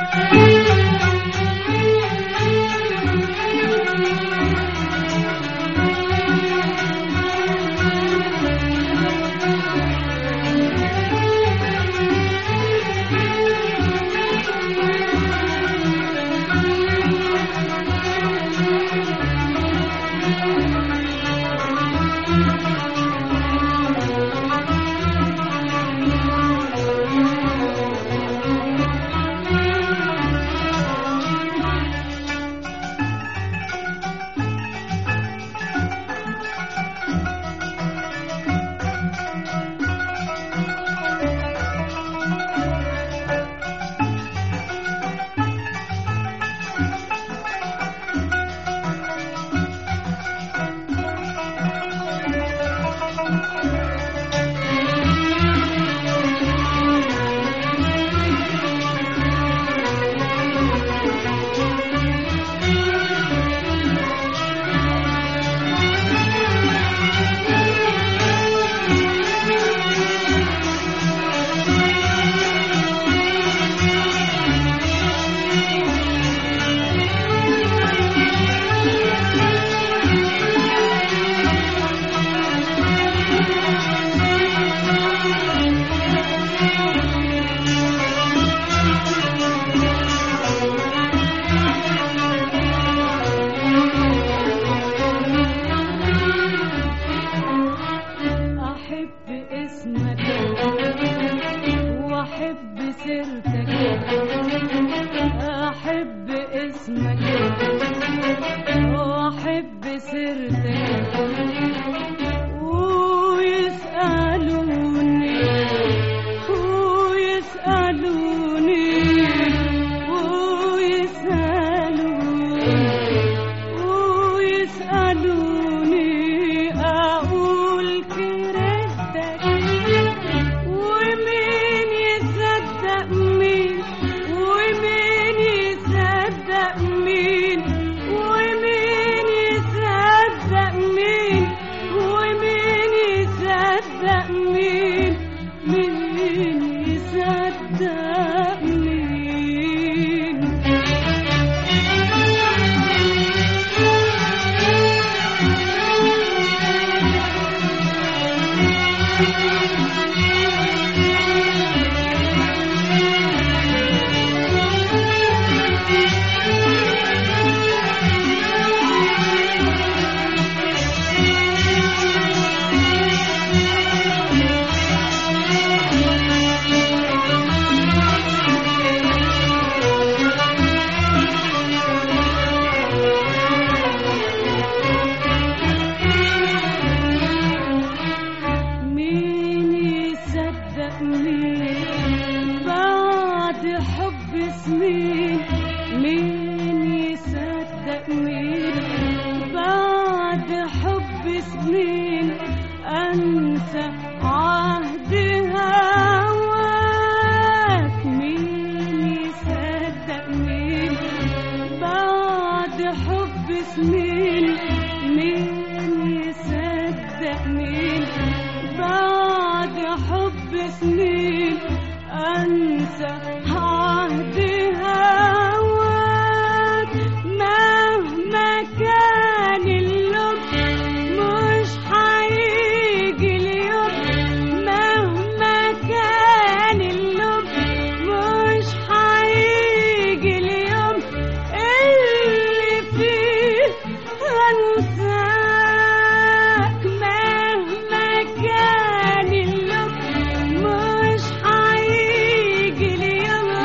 أحب اسمك وأحب سيرتك أحب اسمك وأحب سيرتك ويسألوني ويسألوني ويسألوني ويسألوني أقول كردك ومين يصدق مين ومين يصدق مين ومين يصدق مين ومين يصدق مين مين يصدق مين مين يصدق مين بعد حب سنين مين يصدق مين بعد حب سنين انسى عهد هواك مين يصدق مين بعد حب سنين مين يصدق مين بعد حب سنين انسى عهد هواك مهما كان اللب مش هيجي اليوم مهما كان اللب مش هيجي اليوم اللي فيه هنساك مهما كان اللب مش هيجي اليوم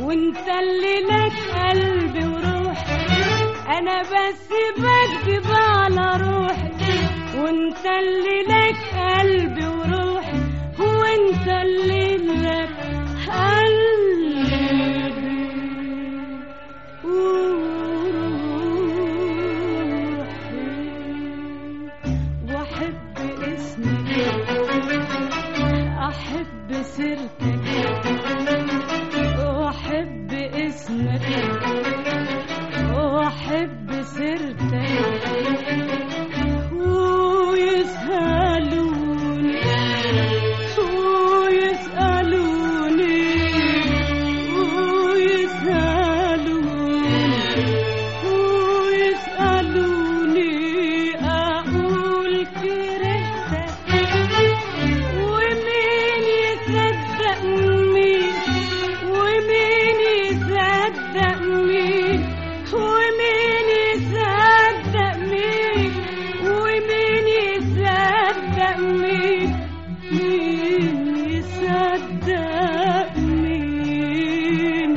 وانت اللي لك قلبي وروح انا بس بكذب على روحي وانت اللي لك قلبي وروح وانت اللي لك قلبي وروحي واحب اسمك احب سيرتك واحب اسمك واحب سيرتك ويسألوني ويسألوني ويسألوني ويسألوني أقول كرهتك ومين يصدق مين ومين يصدق مين ومين يصدق مين ومين يصدق مين مين يصدق مين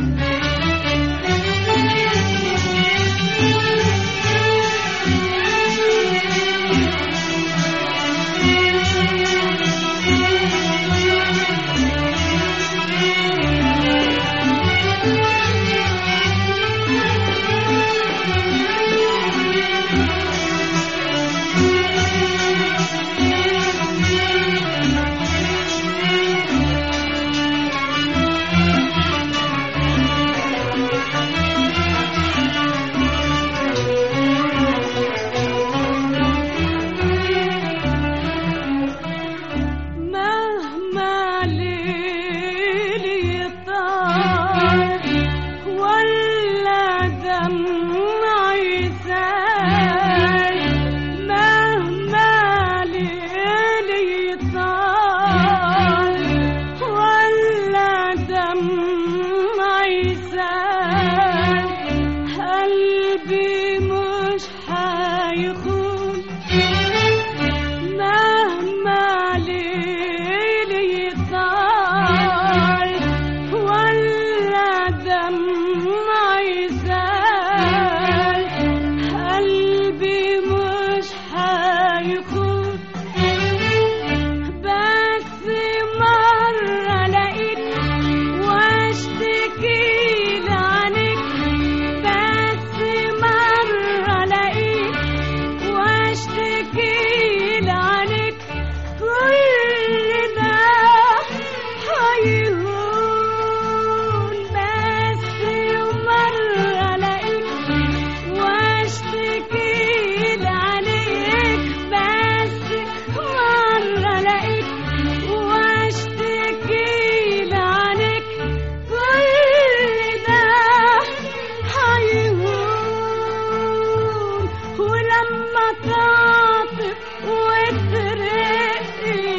مهما ليلي طال ولا دمعي سال مهما ليلي طال ولا دمعي سال قلبي مش حيخون مهما ليلي طال ولا دمعي زال قلبي مش حيخون بس مرة لقيت واشتكي لعنك بس مرة لقيت واشتكي لعنك كل ده هيهون بس مرة لقيت واشتكي لعنك بس مرة لقيت واشتكي لعنك كل ده هيهون ولما تعطف وترق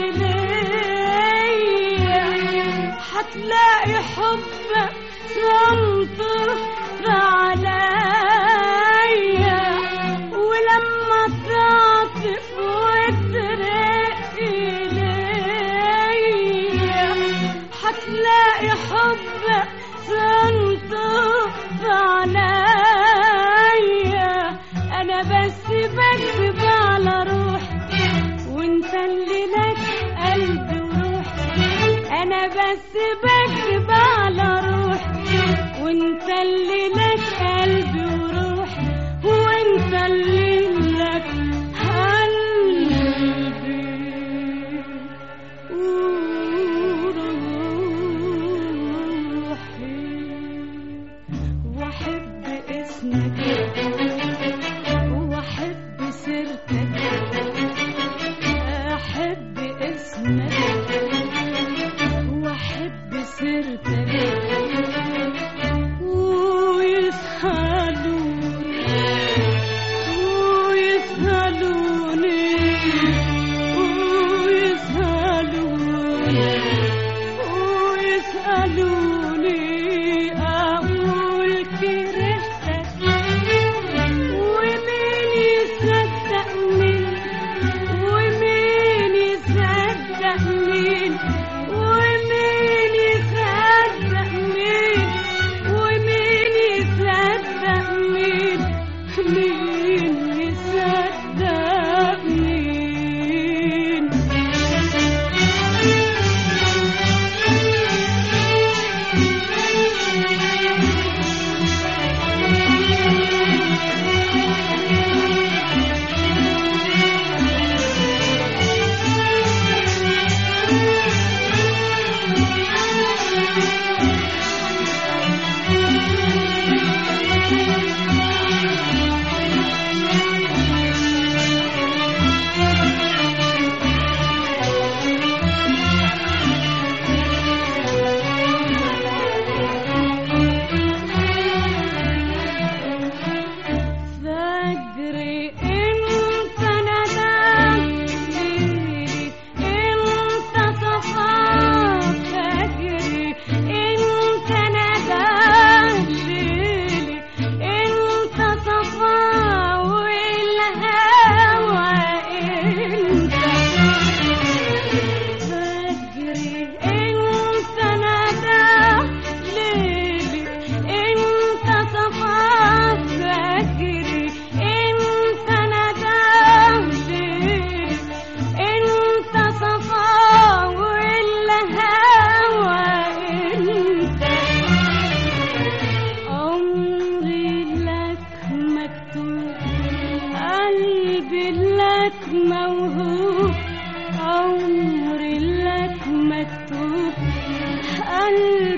ليا هتلاقي حبك صمته عليا ولما تعطف وترق ليا هتلاقي حبك صمته عليا انا بس بكذب على روحي وانت اللي لك قلبي وروح انا بس بكذب على روحي وانت اللي لك قلبي وروح وانت اللي لك قلبي وروحي واحب اسمك واحب سيرتك احب اسمك واحب سيرتك ويسألوني ويسألوني ويسألوني ويسألوني أقول كرهتك ومين يصدق مين ومين يصدق مين ومين يصدق مين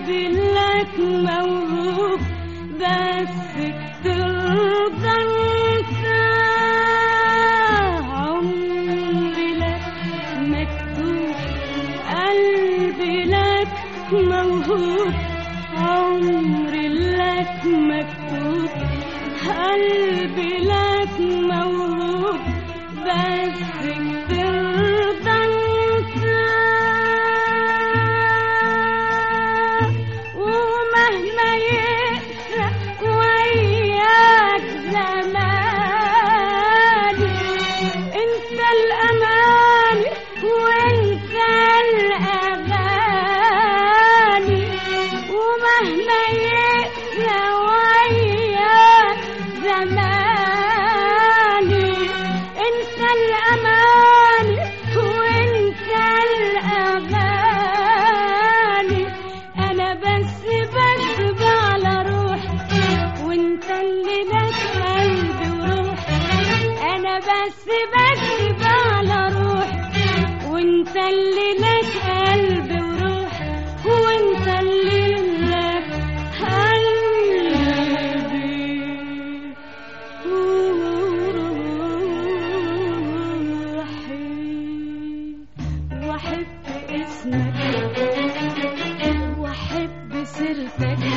قلبي لك موهوب بس ترضى انت عمري لك مكتوب قلبي لك موهوب عمري لك مكتوب قلبي لك موهوب بس ترضى انت ومهما يقسى وياك زماني انت الامان وانت الاغاني ومهما يقسى وياك زماني انت الامان وانت الاغاني انا بس بكتب على روحي وانت اللي لك قلبي وروحي انا بس بكتب على روحي وانت اللي لك قلبي وروحي وانت اللي لك قلبي وروحي واحب اسمك واحب سيرتك